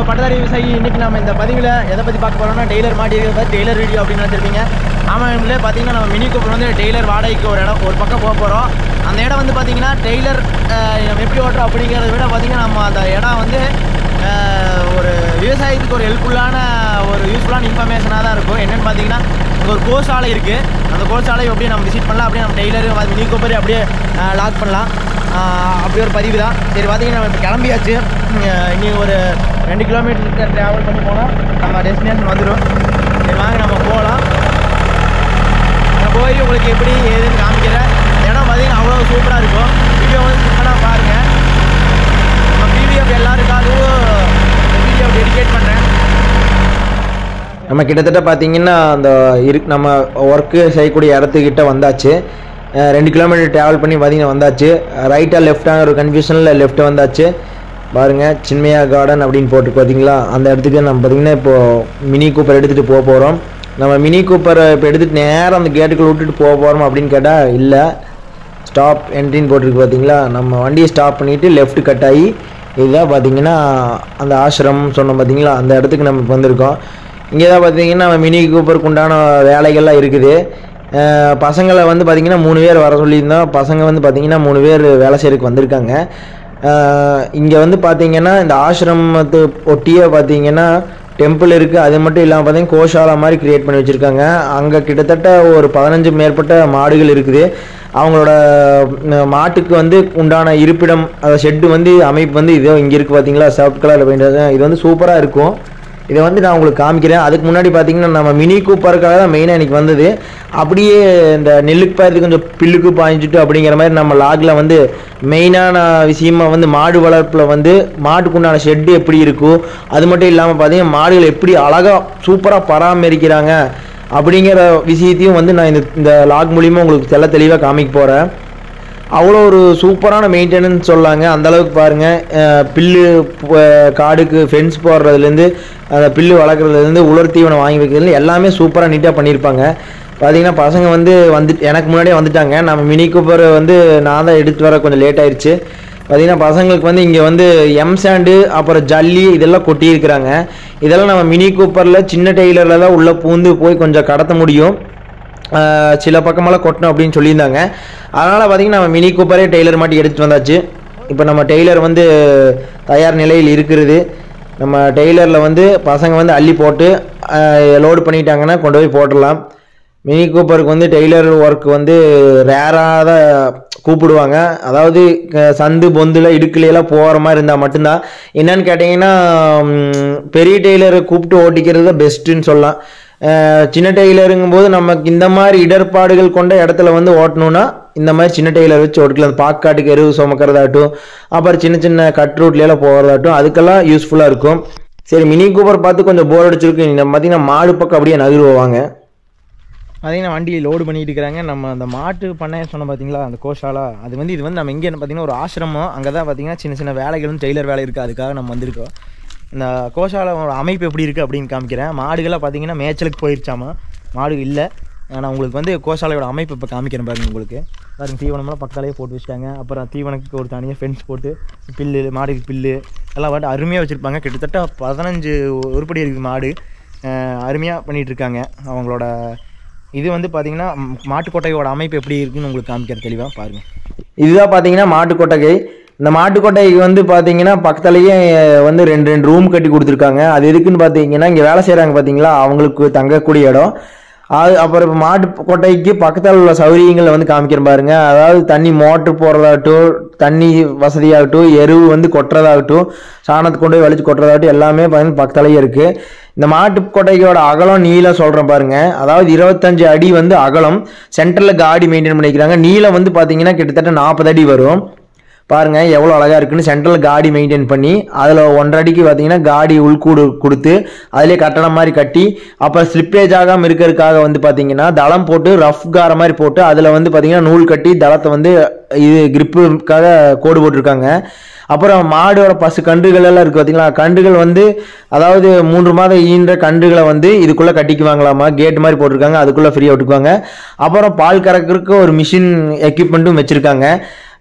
பட்டதாரி விவசாயி இன்னைக்கு நம்ம இந்த பதிவில் எதை பற்றி பார்க்க போகிறோம்னா டெய்லர் மாட்டி இருக்கிறத டெய்லர் வீடியோ அப்படின்னு நினச்சிருப்பீங்க ஆமாம் இவங்களே பார்த்தீங்கன்னா நம்ம மினி கூப்பர் வந்து டெய்லர் வாடகைக்கு ஒரு இடம் ஒரு பக்கம் போக போகிறோம் அந்த இடம் வந்து பார்த்தீங்கன்னா டெய்லர் நம்ம எப்படி ஓட்டுறோம் அப்படிங்கிறத விட பார்த்தீங்கன்னா நம்ம அந்த இடம் வந்து அஹ், ஒரு விவசாயத்துக்கு ஒரு ஹெல்ப்ஃபுல்லான ஒரு யூஸ்ஃபுல்லான இன்ஃபர்மேஷனாக தான் இருக்கும் என்னென்னு பார்த்தீங்கன்னா அங்கே ஒரு கோசாலை இருக்குது அந்த கோசாலை அப்படியே நம்ம விசிட் பண்ணலாம் அப்படியே நம்ம டெய்லர் மினி கூப்பர் அப்படியே லாக் பண்ணலாம் ஆஹ் அப்படி ஒரு பதிவு தான் சரி பார்த்தீங்கன்னா நம்ம இப்போ கிளம்பியாச்சு அஹ் இனி ஒரு ரெண்டு கிலோமீட்டர் ட்ராவல் பண்ணி போனால் நம்ம டெஸ்டினேஷன் வந்துடும் சரி வாங்க நம்ம போகலாம் அங்கே போய் உங்களுக்கு எப்படி ஏதுன்னு காமிக்கிறேன் இடம் பார்த்தீங்கன்னா அவ்வளோ சூப்பராக இருக்கும் வீடியோ வந்து சிம்பிளாக பாருங்கள் நம்ம பிடிஎஃப் எல்லாருக்காகவும் வீடியோ டெடிகேட் பண்ணுறேன் நம்ம கிட்டத்தட்ட பார்த்தீங்கன்னா அந்த இரு நம்ம ஒர்க்கு செய்யக்கூடிய இடத்துக்கிட்ட வந்தாச்சு அஹ் ரெண்டு கிலோமீட்டர் ட்ராவல் பண்ணி பார்த்தீங்கன்னா வந்தாச்சு ரைட்டாக லெஃப்டான ஒரு கன்ஃபியூஷனில் லெஃப்ட் வந்தாச்சு பாருங்கள் சின்மயா கார்டன் அப்படின்னு போட்டு பார்த்தீங்களா அந்த இடத்துக்கு நம்ம பார்த்தீங்கன்னா இப்போது மினி கூப்பர் எடுத்துகிட்டு போக போகிறோம் நம்ம மினி கூப்பரை இப்போ எடுத்துகிட்டு நேராக அந்த கேட்டுக்குள்ள விட்டுட்டு போக போகிறோம் அப்படின்னு கேட்டால் இல்லை ஸ்டாப் என்ட்ரின்னு போட்டிருக்கு பார்த்தீங்களா நம்ம வண்டியை ஸ்டாப் பண்ணிவிட்டு லெஃப்ட் கட் ஆகி இதுதான் பார்த்தீங்கன்னா அந்த ஆசிரம் சொன்னோம் பார்த்தீங்களா அந்த இடத்துக்கு நம்ம இப்போ வந்திருக்கோம் இங்கே தான் பார்த்தீங்கன்னா மினி கூப்பருக்கு உண்டான வேலைகள்லாம் இருக்குது அஹ் பசங்களை வந்து பார்த்தீங்கன்னா மூணு பேர் வர சொல்லியிருந்தோம் பசங்க வந்து பார்த்தீங்கன்னா மூணு பேர் வேலை செய்யறதுக்கு வந்திருக்காங்க இங்கே வந்து பார்த்தீங்கன்னா இந்த ஆசிரமத்தை ஒட்டியே பார்த்தீங்கன்னா டெம்பிள் இருக்குது அது மட்டும் இல்லாமல் பார்த்தீங்கன்னா கோஷாலா மாதிரி கிரியேட் பண்ணி வச்சுருக்காங்க அங்கே கிட்டத்தட்ட ஒரு பதினஞ்சு மேற்பட்ட மாடுகள் இருக்குது அவங்களோட ம், மாட்டுக்கு வந்து உண்டான இருப்பிடம் அந்த ஷெட்டு வந்து அமைப்பு வந்து இதோ இங்கே இருக்குது பார்த்தீங்களா சாஃப்ட் கலரில் பெயிண்ட் இது வந்து சூப்பராக இருக்கும் இதை வந்து நான் உங்களுக்கு காமிக்கிறேன் அதுக்கு முன்னாடி பார்த்தீங்கன்னா நம்ம மினி கூப்பருக்காக தான் மெயினாக இன்னைக்கு வந்தது அப்படியே இந்த நெல்லுக்கு பாயறது கொஞ்சம் பில்லுக்கு பாய்ஞ்சிட்டு அப்படிங்கிற மாதிரி நம்ம லாகில் வந்து மெயினான விஷயமா வந்து மாடு வளர்ப்பில் வந்து மாட்டுக்கு உண்டான ஷெட்டு எப்படி இருக்கும் அது மட்டும் இல்லாமல் பார்த்தீங்கன்னா மாடுகள் எப்படி அழகாக சூப்பராக பராமரிக்கிறாங்க அப்படிங்கிற விஷயத்தையும் வந்து நான் இந்த இந்த லாக் மூலியமாக உங்களுக்கு தெள்ள தெளிவாக காமிக்க போகிறேன் அவ்வளோ ஒரு சூப்பரான மெயின்டெனன்ஸ் சொல்லாங்க அந்த அளவுக்கு பாருங்கள் அஹ் பில்லு ப- காடுக்கு ஃபென்ஸ் போடுறதுலேருந்து அந்த பில்லு வளர்க்குறதுலேருந்து உலர் தீவனம் வாங்கி வைக்கிறதுல எல்லாமே சூப்பராக நீட்டாக பண்ணியிருப்பாங்க பார்த்தீங்கன்னா பசங்க வந்து வந்து எனக்கு முன்னாடியே வந்துட்டாங்க நம்ம மினி கூப்பர் வந்து நான் தான் எடுத்து வர கொஞ்சம் லேட் ஆயிடுச்சு பார்த்தீங்கன்னா பசங்களுக்கு வந்து இங்கே வந்து எம் சாண்டு அப்புறம் ஜல்லி இதெல்லாம் கொட்டியிருக்கிறாங்க இதெல்லாம் நம்ம மினி கூப்பரில் சின்ன டெய்லரில் தான் உள்ளே பூந்து போய் கொஞ்சம் கடத்த முடியும் ஆஹ் சில பக்கமெல்லாம் கொட்டணும் அப்படின்னு சொல்லியிருந்தாங்க அதனால் பார்த்தீங்கன்னா நம்ம மினி கூப்பரே டெய்லர் மாட்டி எடுத்துட்டு வந்தாச்சு இப்போ நம்ம டெய்லர் வந்து தயார் நிலையில் இருக்கிறது நம்ம டெய்லரில் வந்து பசங்க வந்து அள்ளி போட்டு லோடு பண்ணிட்டாங்கன்னா கொண்டு போய் போட்டுடலாம் மினி கூப்பருக்கு வந்து டெய்லர் ஒர்க் வந்து ரேராக தான் கூப்பிடுவாங்க அதாவது க- சந்து பொந்தில் இடுக்குலையெல்லாம் போகிற மாதிரி இருந்தால் மட்டும்தான் என்னன்னு கேட்டிங்கன்னா ம், பெரிய டெய்லரை கூப்பிட்டு ஓட்டிக்கிறது தான் பெஸ்ட்டுன்னு சொல்லலாம் அஹ், சின்ன டெய்லருங்கும் போது நமக்கு இந்த மாதிரி இடர்பாடுகள் கொண்ட இடத்துல வந்து ஓட்டணும்னா இந்த மாதிரி சின்ன டெய்லர் வச்சு ஓட்டிக்கலாம் அந்த பாக்காட்டுக்கு எருவு சுமக்கிறதாகட்டும் அப்புறம் சின்ன சின்ன கட் ரூட்லையெல்லாம் போகிறதாகட்டும் அதுக்கெல்லாம் யூஸ்ஃபுல்லாக இருக்கும் சரி மினி கூப்பர் பார்த்து கொஞ்சம் போர் அடிச்சிருக்கு நம்ம பார்த்தீங்கன்னா மாடு பக்கம் அப்படியே நகருவாங்க பார்த்தீங்கன்னா வண்டி லோடு பண்ணிட்டு இருக்கிறாங்க நம்ம அந்த மாட்டு பண்ணைய சொன்ன பார்த்தீங்களா அந்த கோஷாலா அது வந்து இது வந்து நம்ம இங்கே பார்த்தீங்கன்னா ஒரு ஆசிரமம் அங்கே தான் பார்த்தீங்கன்னா சின்ன சின்ன வேலைகளும் டெய்லர் வேலை இருக்குது அதுக்காக நம்ம வந்திருக்கோம் இந்த கோஷாலாவோட அமைப்பு எப்படி இருக்குது அப்படின்னு காமிக்கிறேன் மாடுகள்லாம் பார்த்தீங்கன்னா மேய்ச்சலுக்கு போயிருச்சாமா மாடு இல்லை நான் உங்களுக்கு வந்து கோஷாலையோட அமைப்பு இப்போ காமிக்கிறேன் பாருங்க உங்களுக்கு பாருங்க தீவனம்லாம் பக்கத்தாலேயே போட்டு வச்சுட்டாங்க அப்புறம் தீவனத்துக்கு ஒரு தனியாக ஃபென்ஸ் போட்டு பில்லு மாடுக்கு பில்லு எல்லாம் பாட்டு அருமையாக வச்சுருப்பாங்க கிட்டத்தட்ட பதினஞ்சு உருப்படி இருக்குது மாடு அருமையாக பண்ணிகிட்டு இருக்காங்க அவங்களோட இது வந்து பார்த்தீங்கன்னா ம், மாட்டுக்கொட்டையோட அமைப்பு எப்படி இருக்குன்னு உங்களுக்கு காமிக்கிற தெளிவாக பாருங்கள் இதுதான் பார்த்தீங்கன்னா மாட்டுக்கொட்டகை இந்த மாட்டுக்கொட்டைக்கு வந்து பார்த்தீங்கன்னா பக்கத்துலேயே வந்து ரெண்டு ரெண்டு ரூம் கட்டி கொடுத்துருக்காங்க அது எதுக்குன்னு பார்த்தீங்கன்னா இங்கே வேலை செய்கிறாங்க பார்த்தீங்களா அவங்களுக்கு தங்கக்கூடிய இடம் அது அப்புறம் இப்போ மாட்டு கொட்டைக்கு பக்கத்தில் உள்ள சௌகரியங்களை வந்து காமிக்கிறேன் பாருங்க அதாவது தண்ணி மோட்ரு போடுறதாகட்டும் தண்ணி வசதியாகட்டும் எருவு வந்து கொட்டுறதாகட்டும் சாணத்தை கொண்டு போய் வலிச்சு கொட்டுறதாகட்டும் எல்லாமே பார்த்தீங்கன்னா பக்கத்துலேயே இருக்குது இந்த மாட்டு கொட்டைக்கோட அகலம் நீளம் சொல்கிறேன் பாருங்க அதாவது இருபத்தஞ்சு அடி வந்து அகலம் சென்டரில் காடி மெயின்டைன் பண்ணிக்கிறாங்க நீளம் வந்து பார்த்தீங்கன்னா கிட்டத்தட்ட நாற்பது அடி வரும் பாருங்க எவ்வளோ அழகா இருக்குன்னு சென்ட்ரல் காடி மெயின்டைன் பண்ணி அதில் ஒன்றரை அடிக்கு பார்த்தீங்கன்னா காடி உள்கூடு கொடுத்து அதிலே கட்டணம் மாதிரி கட்டி அப்புறம் ஸ்லிப்பேஜ் ஆகாமல் இருக்கிறதுக்காக வந்து பார்த்தீங்கன்னா தளம் போட்டு ரஃப் கார மாதிரி போட்டு அதில் வந்து பார்த்தீங்கன்னா நூல் கட்டி தளத்தை வந்து இது கிரிப்புக்காக கோடு போட்டிருக்காங்க அப்புறம் மாடோட பசு கன்றுகள் எல்லாம் இருக்குது பார்த்தீங்களா கன்றுகள் வந்து அதாவது மூன்று மாதம் ஈன்ற கன்றுகளை வந்து இதுக்குள்ளே கட்டிக்குவாங்களாமா கேட் மாதிரி போட்டிருக்காங்க அதுக்குள்ளே ஃப்ரீயாக விட்டுக்குவாங்க அப்புறம் பால் கறக்கிறதுக்கு ஒரு மிஷின் எக்யூப்மெண்ட்டும் வச்சுருக்காங்க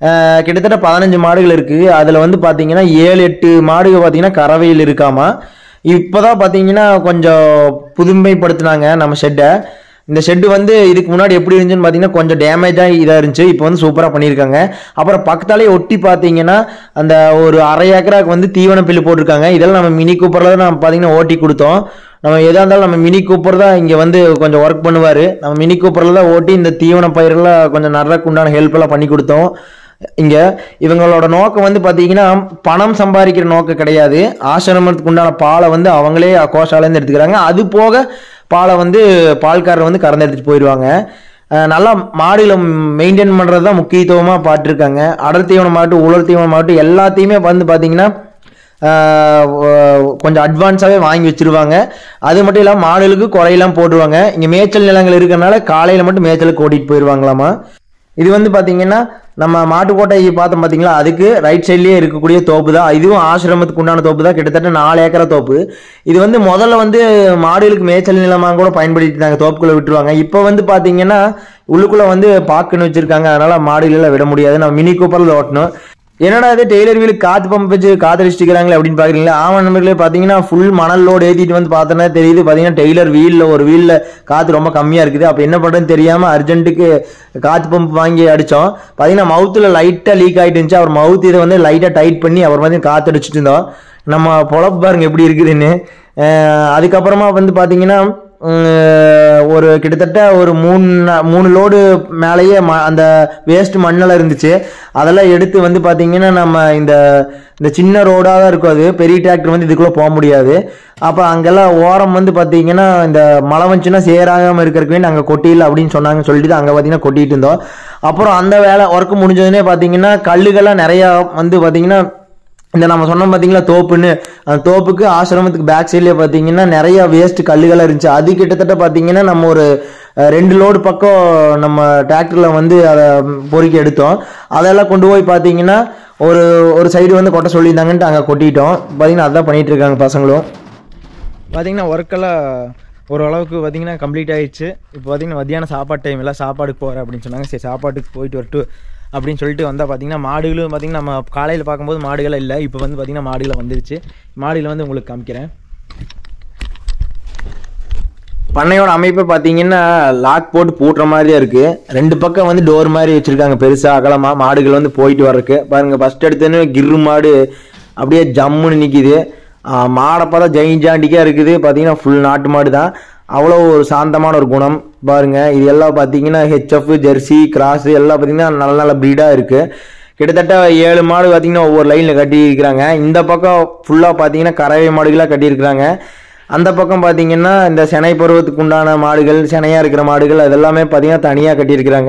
அஹ், கிட்டத்தட்ட பதினஞ்சு மாடுகள் இருக்குது அதில் வந்து பார்த்தீங்கன்னா ஏழு எட்டு மாடுகள் பார்த்தீங்கன்னா கறவையில் இருக்காமா இப்போதான் பார்த்தீங்கன்னா கொஞ்சம் புதுமைப்படுத்தினாங்க நம்ம ஷெட்டை இந்த ஷெட்டு வந்து இதுக்கு முன்னாடி எப்படி இருந்துச்சுன்னு பார்த்தீங்கன்னா கொஞ்சம் டேமேஜாக இதாக இருந்துச்சு இப்போ வந்து சூப்பராக பண்ணியிருக்காங்க அப்புறம் பக்கத்தாலே ஒட்டி பார்த்தீங்கன்னா அந்த ஒரு அரை ஏக்கராக்கு வந்து தீவன பில்லு போட்டிருக்காங்க இதெல்லாம் நம்ம மினி கூப்பரில் தான் நம்ம பார்த்தீங்கன்னா ஓட்டி கொடுத்தோம் நம்ம எதாக இருந்தாலும் நம்ம மினி கூப்பர் தான் இங்கே வந்து கொஞ்சம் ஒர்க் பண்ணுவார் நம்ம மினி கூப்பரில் தான் ஓட்டி இந்த தீவன பயிரெல்லாம் கொஞ்சம் நடுறக்கு உண்டான ஹெல்ப் எல்லாம் பண்ணி கொடுத்தோம் இங்க இவங்களோட நோக்கம் வந்து பாத்தீங்கன்னா பணம் சம்பாதிக்கிற நோக்கம் கிடையாது ஆசிரமத்துக்கு உண்டான பாலை வந்து அவங்களே கோஷாலேருந்து எடுத்துக்கிறாங்க அது போக பாலை வந்து பால்காரர் வந்து கறந்து எடுத்துட்டு போயிடுவாங்க அஹ் நல்லா மாடுகளை மெயின்டைன் பண்ணுறது தான் முக்கியத்துவமாக பார்த்துருக்காங்க அடர் தீவனமாகட்டும் உலர் தீவனமாகட்டும் எல்லாத்தையுமே வந்து பார்த்தீங்கன்னா ஆஹ் ஒ- கொஞ்சம் அட்வான்ஸாகவே வாங்கி வச்சிருவாங்க அது மட்டும் இல்லாமல் மாடுகளுக்கு குறையெல்லாம் போட்டுருவாங்க இங்கே மேய்ச்சல் நிலங்கள் இருக்கறனால காலையில் மட்டும் மேய்ச்சலுக்கு ஓட்டிட்டு போயிடுவாங்களாமா இது வந்து பார்த்தீங்கன்னா நம்ம மாட்டுக்கோட்டை பார்த்தோம் பார்த்தீங்களா அதுக்கு ரைட் சைட்லேயே இருக்கக்கூடிய தோப்பு தான் இதுவும் ஆசிரமத்துக்கு உண்டான தோப்பு தான் கிட்டத்தட்ட நாலு ஏக்கரா தோப்பு இது வந்து முதல்ல வந்து மாடுகளுக்கு மேய்ச்சல் நிலமாக கூட பயன்படுத்திட்டு இருந்தாங்க தோப்புக்குள்ளே விட்டுருவாங்க இப்போ வந்து பார்த்தீங்கன்னா உள்ளுக்குள்ளே வந்து பாக்குன்னு வச்சுருக்காங்க அதனால மாடுகளெல்லாம் விட முடியாது நம்ம மினி கூப்பரில் ஓட்டணும் என்னடா இது டெய்லர் வீலுக்கு காத்து பம்ப் வச்சு காத்தடிச்சிக்கிறாங்களே அப்படின்னு பாக்குறீங்களா ஆமா நம்பர்களே பாத்தீங்கன்னா ஃபுல் மணல் லோடு ஏத்திட்டு வந்து பார்த்தோன்னா தெரியுது பாத்தீங்கன்னா டெய்லர் வீல்ல ஒரு வீல்ல காத்து ரொம்ப கம்மியா இருக்குது அப்ப என்ன பண்றதுன்னு தெரியாம அர்ஜென்ட்டுக்கு காத்து பம்ப் வாங்கி அடிச்சோம் பாத்தீங்கன்னா மவுத்துல லைட்டா லீக் ஆயிட்டு இருந்துச்சு அவர் மவுத் இதை வந்து லைட்டா டைட் பண்ணி அவர் வந்து காத்து அடிச்சிட்டு இருந்தோம் நம்ம பொழப்பு பாருங்க எப்படி இருக்குதுன்னு அஹ் அதுக்கப்புறமா வந்து பாத்தீங்கன்னா உம், ஒரு கிட்டத்தட்ட ஒரு மூணு நா- மூணு லோடு மேலேயே ம அந்த வேஸ்ட் மண்ணெல்லாம் இருந்துச்சு அதெல்லாம் எடுத்து வந்து பார்த்தீங்கன்னா நம்ம இந்த இந்த சின்ன ரோடாக தான் இருக்கும் அது பெரிய டிராக்டர் வந்து இதுக்குள்ளே போக முடியாது அப்போ அங்கெல்லாம் ஓரம் வந்து பார்த்தீங்கன்னா இந்த மழை வந்துச்சுன்னா சேராகாமல் இருக்கிறதுக்கு வேண்டி அங்கே கொட்டியில் அப்படின்னு சொன்னாங்க சொல்லிட்டு அங்கே பார்த்தீங்கன்னா கொட்டிட்டு இருந்தோம் அப்புறம் அந்த வேலை ஒர்க் முடிஞ்சதுன்னே பார்த்தீங்கன்னா கல்லுகள்லாம் நிறையா வந்து பார்த்தீங்கன்னா இந்த நம்ம சொன்னோம் பார்த்தீங்களா தோப்புன்னு அந்த தோப்புக்கு ஆசிரமத்துக்கு பேக் சைட்லேயே பார்த்தீங்கன்னா நிறைய வேஸ்ட் கல்லுகளாக இருந்துச்சு அது கிட்டத்தட்ட பார்த்தீங்கன்னா நம்ம ஒரு அஹ், ரெண்டு லோடு பக்கம் நம்ம டிராக்டரில் வந்து அதை பொறுக்கி எடுத்தோம் அதெல்லாம் கொண்டு போய் பார்த்தீங்கன்னா ஒரு ஒரு சைடு வந்து கொட்ட சொல்லியிருந்தாங்கன்ட்டு அங்கே கொட்டிட்டோம் பார்த்தீங்கன்னா அதான் பண்ணிட்டு இருக்காங்க பசங்களும் பார்த்தீங்கன்னா ஒர்க்கெல்லாம் ஓரளவுக்கு பார்த்தீங்கன்னா கம்ப்ளீட் ஆயிடுச்சு இப்போ பார்த்தீங்கன்னா மத்தியானம் சாப்பாடு டைம் எல்லாம் சாப்பாடுக்கு போகிறேன் அப்படின்னு சொன்னாங்க சரி சாப்பாட்டுக்கு போயிட்டு வரட்டு அப்படின்னு சொல்லிட்டு வந்தால் பார்த்தீங்கன்னா மாடுகளும் பார்த்தீங்கன்னா நம்ம காலையில் பார்க்கும்போது மாடுகள் இல்லை இப்போ வந்து பார்த்தீங்கன்னா மாடுகளை வந்துருச்சு மாடுகளை வந்து உங்களுக்கு காமிக்கிறேன் பண்ணையோட அமைப்பு பார்த்தீங்கன்னா லாக் போட்டு பூட்டுற மாதிரியே இருக்கு ரெண்டு பக்கம் வந்து டோர் மாதிரி வச்சிருக்காங்க பெருசா அகலமா மாடுகள் வந்து போயிட்டு வர்றதுக்கு பாருங்க ஃபர்ஸ்ட் எடுத்தோன்னு கிர்ரு மாடு அப்படியே ஜம்முன்னு நிக்குது ஆஹ் மாடை பார்த்தா ஜெயின் ஜாண்டிக்கா இருக்குது பார்த்தீங்கன்னா ஃபுல் நாட்டு மாடு தான் அவ்வளோ ஒரு சாந்தமான ஒரு குணம் பாருங்க இது எல்லாம் பார்த்தீங்கன்னா ஹெச்எஃப் ஜெர்சி கிராஸ் எல்லாம் பார்த்தீங்கன்னா நல்ல நல்ல ப்ரீடாக இருக்கு கிட்டத்தட்ட ஏழு மாடு பார்த்தீங்கன்னா ஒவ்வொரு லைனில் கட்டி இருக்கிறாங்க இந்த பக்கம் ஃபுல்லாக பார்த்தீங்கன்னா கறவை மாடுகளாக கட்டியிருக்கிறாங்க அந்த பக்கம் பார்த்தீங்கன்னா இந்த செனை பருவத்துக்கு உண்டான மாடுகள் செனையாக இருக்கிற மாடுகள் அதெல்லாமே பார்த்தீங்கன்னா தனியாக கட்டியிருக்கிறாங்க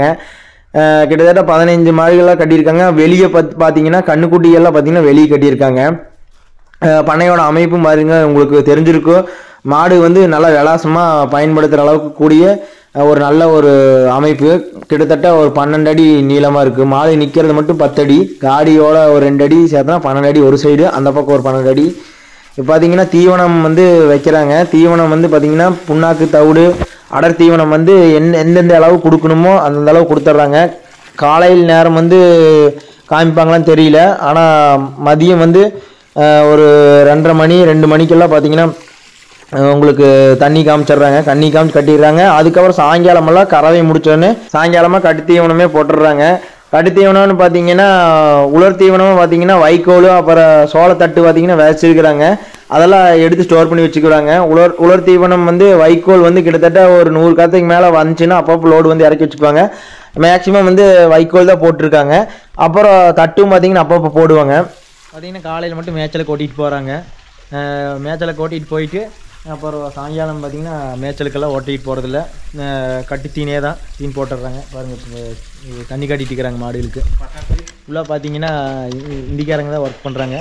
அஹ் கிட்டத்தட்ட பதினைஞ்சு மாடுகளாக கட்டியிருக்காங்க வெளியே பார்த்து பார்த்தீங்கன்னா கண்ணுக்குட்டியெல்லாம் பார்த்தீங்கன்னா வெளியே கட்டியிருக்காங்க அஹ் பண்ணையோட அமைப்பும் பாருங்க உங்களுக்கு தெரிஞ்சிருக்கும் மாடு வந்து நல்லா விலாசமாக பயன்படுத்துகிற அளவுக்கு கூடிய அஹ், ஒரு நல்ல ஒரு அமைப்பு கிட்டத்தட்ட ஒரு பன்னெண்டு அடி நீளமாக இருக்குது மாடு நிற்கிறது மட்டும் பத்தடி காடியோட ஒரு ரெண்டு அடி சேர்த்தா பன்னெண்டு அடி ஒரு சைடு அந்த பக்கம் ஒரு பன்னெண்டு அடி இப்போ பார்த்தீங்கன்னா தீவனம் வந்து வைக்கிறாங்க தீவனம் வந்து பார்த்தீங்கன்னா புண்ணாக்கு தவிடு அடர் தீவனம் வந்து எந்த எந்தெந்த அளவு கொடுக்கணுமோ அந்தந்த அளவு கொடுத்துட்றாங்க காலையில் நேரம் வந்து காமிப்பாங்களான்னு தெரியல ஆனால் மதியம் வந்து அஹ், ஒரு ரெண்டரை மணி ரெண்டு மணிக்கெல்லாம் பார்த்தீங்கன்னா அஹ், உங்களுக்கு தண்ணி காமிச்சிடுறாங்க தண்ணி காமிச்சு கட்டிடுறாங்க அதுக்கப்புறம் சாயங்காலமெல்லாம் கறவை முடிச்சோடனே சாயங்காலமாக கட்டு தீவனமே போட்டுடுறாங்க கட்டு தீவனம்னு பார்த்தீங்கன்னா உலர் தீவனமும் பார்த்தீங்கன்னா வைக்கோல் அப்புறம் சோளத்தட்டு பார்த்தீங்கன்னா விதைச்சிருக்கிறாங்க அதெல்லாம் எடுத்து ஸ்டோர் பண்ணி வச்சுக்கிறாங்க உலர் உலர் தீவனம் வந்து வைக்கோல் வந்து கிட்டத்தட்ட ஒரு நூறு காத்துக்கு மேலே வந்துச்சுன்னா அப்பப்போ லோடு வந்து இறக்கி வச்சுப்பாங்க மேக்ஸிமம் வந்து வைக்கோல் தான் போட்டிருக்காங்க அப்புறம் தட்டும் பார்த்தீங்கன்னா அப்பப்போ போடுவாங்க பார்த்தீங்கன்னா காலையில் மட்டும் மேய்ச்சலுக்கு ஓட்டிகிட்டு போகிறாங்க மேய்ச்சலுக்கு ஓட்டிகிட்டு போயிட்டு அப்புறம் சாயங்காலம் பார்த்தீங்கன்னா மேய்ச்சலுக்கெல்லாம் ஓட்டிகிட்டு போகிறதில்ல கட்டி தீனே தான் தீன் போட்டுடுறாங்க பாருங்கள் இப்போ தண்ணி கட்டிட்டு இருக்கிறாங்க மாடுகளுக்கு ஃபுல்லாக பார்த்தீங்கன்னா இ- இந்திக்காரங்க தான் ஒர்க் பண்ணுறாங்க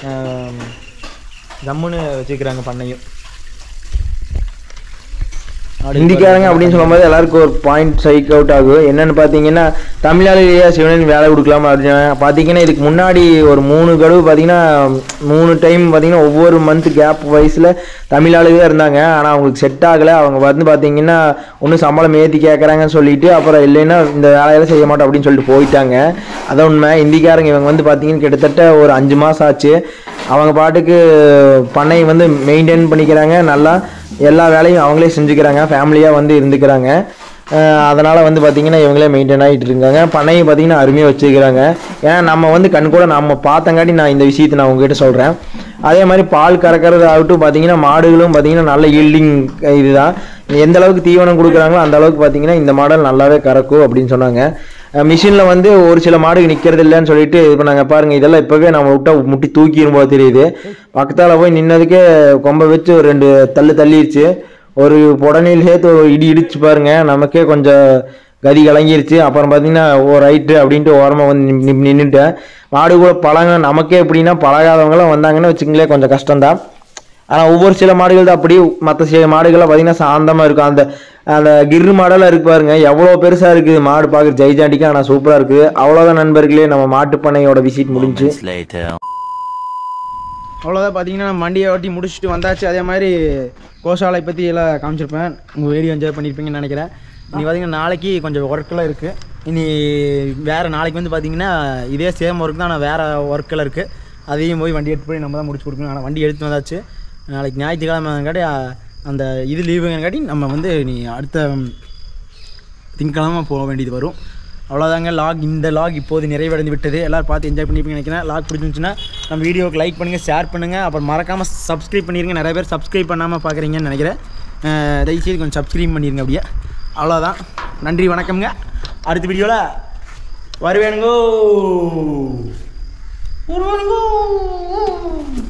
ஜம்முன்னு வச்சுக்கிறாங்க பண்ணையும் ஹிந்திக்காரங்க அப்படின்னு சொல்லும்போது எல்லாருக்கும் ஒரு பாயிண்ட் சைக் அவுட் ஆகும் என்னன்னு பார்த்தீங்கன்னா தமிழாளிலேயே சிவனன் வேலை கொடுக்கலாமா அப்படின்னு பார்த்தீங்கன்னா இதுக்கு முன்னாடி ஒரு மூணு கடுவு பார்த்தீங்கன்னா மூணு டைம் பார்த்தீங்கன்னா ஒவ்வொரு மந்த் கேப் வைஸில் தமிழாளுவே இருந்தாங்க ஆனால் அவங்களுக்கு செட் ஆகலை அவங்க வந்து பார்த்தீங்கன்னா ஒன்றும் சம்பளம் ஏற்றி கேட்குறாங்கன்னு சொல்லிட்டு அப்புறம் இல்லைன்னா இந்த வேலையெல்லாம் செய்ய மாட்டோம் அப்படின்னு சொல்லிட்டு போயிட்டாங்க அதான் உண்மை இந்திக்காரங்க இவங்க வந்து பார்த்தீங்கன்னா கிட்டத்தட்ட ஒரு அஞ்சு மாதம் ஆச்சு அவங்க பாட்டுக்கு பண்ணை வந்து மெயின்டைன் பண்ணிக்கிறாங்க நல்லா எல்லா வேலையும் அவங்களே செஞ்சுக்கிறாங்க ஃபேமிலியாக வந்து இருந்துக்கிறாங்க அதனால் வந்து பார்த்திங்கன்னா இவங்களே மெயின்டைன் ஆகிட்டு இருக்காங்க பண்ணையும் பார்த்திங்கன்னா அருமையாக வச்சுக்கிறாங்க ஏன்னா நம்ம வந்து கண் கூட நம்ம பார்த்தங்காட்டி நான் இந்த விஷயத்தை நான் உங்ககிட்ட சொல்கிறேன் அதே மாதிரி பால் கறக்கிறது ஆகட்டும் பார்த்தீங்கன்னா மாடுகளும் பார்த்தீங்கன்னா நல்ல ஈல்டிங் இதுதான் எந்த அளவுக்கு தீவனம் கொடுக்குறாங்களோ அந்த அளவுக்கு பார்த்தீங்கன்னா இந்த மாடல் நல்லாவே கறக்கும் அப்படின்னு சொன்னாங்க மிஷினில் வந்து ஒரு சில மாடுக்கு நிற்கிறது இல்லைன்னு சொல்லிட்டு இது பண்ணாங்க பாருங்க இதெல்லாம் இப்போவே நம்ம விட்டா முட்டி தூக்கிடும் போது தெரியுது பக்கத்தால் போய் நின்னதுக்கே கொம்பை வச்சு ஒரு ரெண்டு தள்ளு தள்ளிடுச்சு ஒரு புடனையில் சேர்த்து ஒரு இடி இடிச்சு பாருங்க நமக்கே கொஞ்சம் கதி கலங்கிருச்சு அப்புறம் பார்த்தீங்கன்னா ஓ ரைட்டு அப்படின்ட்டு ஓரமாக வந்து நின் நின்றுட்டேன் மாடு கூட பழங்க நமக்கே எப்படின்னா பழகாதவங்களாம் வந்தாங்கன்னு வச்சுங்களேன் கொஞ்சம் கஷ்டம்தான் ஆனால் ஒவ்வொரு சில மாடுகள் தான் அப்படி மற்ற சில மாடுகள்லாம் பார்த்தீங்கன்னா சாந்தமாக இருக்கும் அந்த அந்த கிரு மாடெல்லாம் இருக்கு பாருங்க எவ்வளோ பெருசாக இருக்குது மாடு பார்க்குற ஜெய்ஜாண்டிக்கு ஆனால் சூப்பராக இருக்குது அவ்வளோதான் நண்பர்களே நம்ம மாட்டுப்பண்ணையோட விசிட் முடிஞ்சு later. அவ்வளோதான் பார்த்தீங்கன்னா நம்ம வண்டியை ஓட்டி முடிச்சுட்டு வந்தாச்சு அதே மாதிரி கோசாலை பற்றி எல்லாம் காமிச்சிருப்பேன் உங்கள் வீடியோ என்ஜாய் பண்ணியிருப்பீங்கன்னு நினைக்கிறேன் இனி பார்த்தீங்கன்னா நாளைக்கு கொஞ்சம் ஒர்க்கெல்லாம் இருக்குது இனி வேறு நாளைக்கு வந்து பார்த்தீங்கன்னா இதே சேம் ஒர்க் தான் ஆனால் வேறு ஒர்க்கெல்லாம் இருக்குது அதையும் போய் வண்டி எடுத்து போய் நம்ம தான் முடிச்சு கொடுக்கணும் ஆனால் வண்டி எடுத்து வந்தாச்சு நாளைக்கு ஞாயிற்றுக்கிழமைங்காட்டி அந்த இது லீவுங்காட்டி நம்ம வந்து நீ அடுத்த திங்கக்கிழமை போக வேண்டியது வரும் அவ்வளோதாங்க லாக் இந்த லாக் இப்போது நிறைவடைந்து விட்டது எல்லோரும் பார்த்து என்ஜாய் பண்ணிப்பீங்கன்னு நினைக்கிறேன் லாக் பிடிச்சிருந்துச்சுன்னா நம்ம வீடியோக்கு லைக் பண்ணுங்கள் ஷேர் பண்ணுங்கள் அப்புறம் மறக்காமல் சப்ஸ்கிரைப் பண்ணிடுங்க நிறைய பேர் சப்ஸ்கிரைப் பண்ணாமல் பார்க்குறீங்கன்னு நினைக்கிறேன் அஹ் தயவுசெய்து கொஞ்சம் சப்ஸ்கிரைப் பண்ணிடுங்க அப்படியே அவ்வளோதான் நன்றி வணக்கம்ங்க அடுத்த வீடியோவில் வருவேனுங்கோ வருவானுங்கோ